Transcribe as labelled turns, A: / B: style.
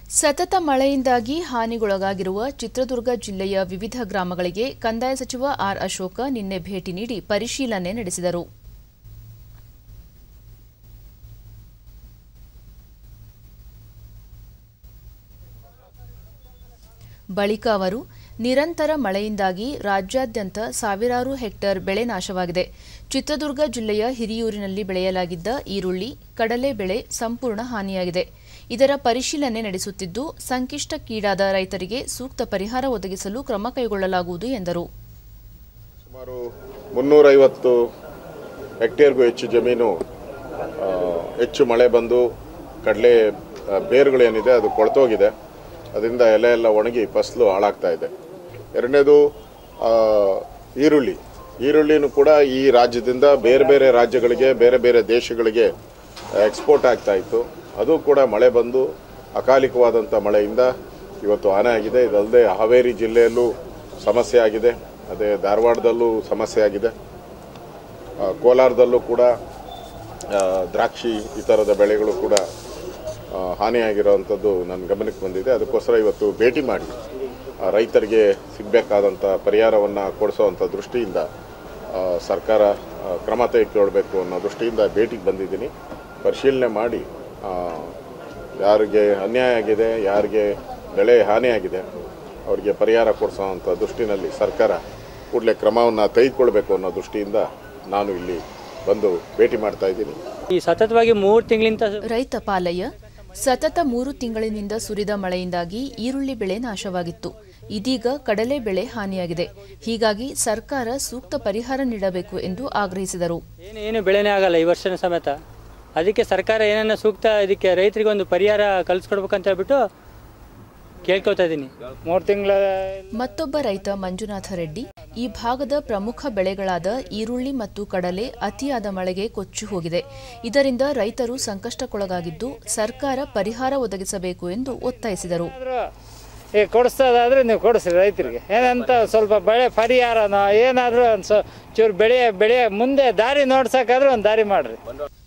A: ಸತತ ಮಳೆಯಿಂದಾಗಿ ಹಾನಿಗೊಳಗಾಗಿರುವ ಚಿತ್ರದುರ್ಗ ಜಿಲ್ಲೆಯ ವಿವಿಧ ಗ್ರಾಮಗಳಿಗೆ ಕಂದಾಯ ಸಚಿವ ಆರ್ ಅಶೋಕ ನಿನ್ನೆ ಭೇಟಿ ನೀಡಿ ಪರಿಶೀಲನೆ ನಡೆಸಿದರು ಬಳಿಕ ಅವರು ನಿರಂತರ ಮಳೆಯಿಂದಾಗಿ ರಾಜ್ಯಾದ್ಯಂತ ಸಾವಿರಾರು ಹೆಕ್ಟೇರ್ ಬೆಳೆ ನಾಶವಾಗಿದೆ ಚಿತ್ರದುರ್ಗ ಜಿಲ್ಲೆಯ ಹಿರಿಯೂರಿನಲ್ಲಿ ಬೆಳೆಯಲಾಗಿದ್ದ ಈರುಳ್ಳಿ ಕಡಲೆ ಬೆಳೆ ಸಂಪೂರ್ಣ ಹಾನಿಯಾಗಿದೆ ಇದರ ಪರಿಶೀಲನೆ ನಡೆಸುತ್ತಿದ್ದು ಸಂಕಷ್ಟಕ್ಕೀಡಾದ ರೈತರಿಗೆ ಸೂಕ್ತ ಪರಿಹಾರ ಒದಗಿಸಲು ಕ್ರಮ ಕೈಗೊಳ್ಳಲಾಗುವುದು ಎಂದರು
B: ಸುಮಾರು ಮುನ್ನೂರೈವತ್ತು ಹೆಕ್ಟೇರ್ಗೂ ಹೆಚ್ಚು ಜಮೀನು ಆ, ಹೆಚ್ಚು ಮಳೆ ಬಂದು ಕಡಲೆ ಆ, ಬೇರುಗಳೇನಿದೆ ಅದು ಕೊಳ್ತೋಗಿದೆ ಅದರಿಂದ ಎಲೆ ಎಲ್ಲ ಒಣಗಿ ಫಸಲು ಹಾಳಾಗ್ತಾ ಇದೆ ಎರಡನೇದು ಆ, ಈರುಳ್ಳಿ ಈರುಳ್ಳಿನೂ ಕೂಡ ಈ ರಾಜ್ಯದಿಂದ ಬೇರೆ ಬೇರೆ ರಾಜ್ಯಗಳಿಗೆ ಬೇರೆ ಬೇರೆ ದೇಶಗಳಿಗೆ ಎಕ್ಸ್ಪೋರ್ಟ್ ಆಗ್ತಾ ಇತ್ತು ಅದು ಕೂಡ ಮಳೆ ಬಂದು ಅಕಾಲಿಕವಾದಂಥ ಮಳೆಯಿಂದ ಇವತ್ತು ಹಾನಿ ಆಗಿದೆ ಇದಲ್ಲದೆ ಹಾವೇರಿ ಜಿಲ್ಲೆಯಲ್ಲೂ ಸಮಸ್ಯೆ ಆಗಿದೆ ಅದೇ ಧಾರವಾಡದಲ್ಲೂ ಸಮಸ್ಯೆ ಆಗಿದೆ ಆ, ಕೋಲಾರದಲ್ಲೂ ಕೂಡ ಆ, ದ್ರಾಕ್ಷಿ ಈ ಥರದ ಬೆಳೆಗಳು ಕೂಡ ಆ, ಹಾನಿಯಾಗಿರೋವಂಥದ್ದು ನನ್ನ ಗಮನಕ್ಕೆ ಬಂದಿದೆ ಅದಕ್ಕೋಸ್ಕರ ಇವತ್ತು ಭೇಟಿ ಮಾಡಿ ಆ, ರೈತರಿಗೆ ಸಿಗಬೇಕಾದಂಥ ಪರಿಹಾರವನ್ನು ಕೊಡಿಸೋವಂಥ ದೃಷ್ಟಿಯಿಂದ ಆ, ಸರ್ಕಾರ ಆ, ಕ್ರಮ ತೆಗೆದುಕೊಳ್ಬೇಕು ಅನ್ನೋ ದೃಷ್ಟಿಯಿಂದ ಭೇಟಿಗೆ ಬಂದಿದ್ದೀನಿ ಪರಿಶೀಲನೆ ಮಾಡಿ ಆ, ಯಾರಿಗೆ ಅನ್ಯಾಯ ಆಗಿದೆ ಯಾರಿಗೆ ಬೆಳೆ ಹಾನಿಯಾಗಿದೆ ಅವರಿಗೆ ಪರಿಹಾರ ಕೊಡಿಸೋವಂಥ ದೃಷ್ಟಿನಲ್ಲಿ ಸರ್ಕಾರ ಕೂಡಲೇ ಕ್ರಮವನ್ನು ತೆಗೆದುಕೊಳ್ಬೇಕು ಅನ್ನೋ ದೃಷ್ಟಿಯಿಂದ ನಾನು ಇಲ್ಲಿ ಬಂದು ಭೇಟಿ ಮಾಡ್ತಾ ಇದ್ದೀನಿ
C: ಈ ಸತತವಾಗಿ ಮೂರು ತಿಂಗಳಿಂದ
A: ರೈತ ಪಾಲಯ್ಯ ಸತತ ಮೂರು ತಿಂಗಳಿನಿಂದ ಸುರಿದ ಮಳೆಯಿಂದಾಗಿ ಈರುಳ್ಳಿ ಬೆಳೆ ನಾಶವಾಗಿತ್ತು ಇದೀಗ ಕಡಲೆ ಬೆಳೆ ಹಾನಿಯಾಗಿದೆ ಹೀಗಾಗಿ ಸರ್ಕಾರ ಸೂಕ್ತ ಪರಿಹಾರ ನೀಡಬೇಕು ಎಂದು ಆಗ್ರಹಿಸಿದರು
C: ಏನು ಏನು ಬೆಳೆನೇ ಆಗಲ್ಲ ಈ ವರ್ಷನ ಸಮೇತ ಅದಕ್ಕೆ ಸರ್ಕಾರ ಏನನ್ನ ಸೂಕ್ತ ಇದಕ್ಕೆ ರೈತರಿಗೆ ಒಂದು ಪರಿಹಾರ ಕಲ್ಸ್ಕೊಡ್ಬೇಕಂತ ಹೇಳ್ಬಿಟ್ಟು ಕೇಳ್ಕೊತಾ ಇದ್ದೀನಿ
D: ಮೂರು ತಿಂಗಳ
A: ಮತ್ತೊಬ್ಬ ರೈತ ಮಂಜುನಾಥ ರೆಡ್ಡಿ ಈ ಭಾಗದ ಪ್ರಮುಖ ಬೆಳೆಗಳಾದ ಈರುಳ್ಳಿ ಮತ್ತು ಕಡಲೆ ಅತಿಯಾದ ಮಳೆಗೆ ಕೊಚ್ಚಿ ಹೋಗಿದೆ ಇದರಿಂದ ರೈತರು ಸಂಕಷ್ಟಕ್ಕೊಳಗಾಗಿದ್ದು ಸರ್ಕಾರ ಪರಿಹಾರ ಒದಗಿಸಬೇಕು ಎಂದು ಒತ್ತಾಯಿಸಿದರು
D: ಈ ಕೊಡಿಸ್ತದಾದ್ರೆ ನೀವು ಕೊಡಿಸ್ರಿ ರೈತರಿಗೆ ಏನಂತ ಸ್ವಲ್ಪ ಬೆಳೆ ಪರಿಹಾರನೋ ಏನಾದರೂ ಒಂದು ಸೊ ಚೂರು ಬೆಳೆ ಬೆಳೆ ಮುಂದೆ ದಾರಿ ನೋಡ್ಸೋಕ್ಕಾದ್ರೆ ಒಂದು ದಾರಿ ಮಾಡಿರಿ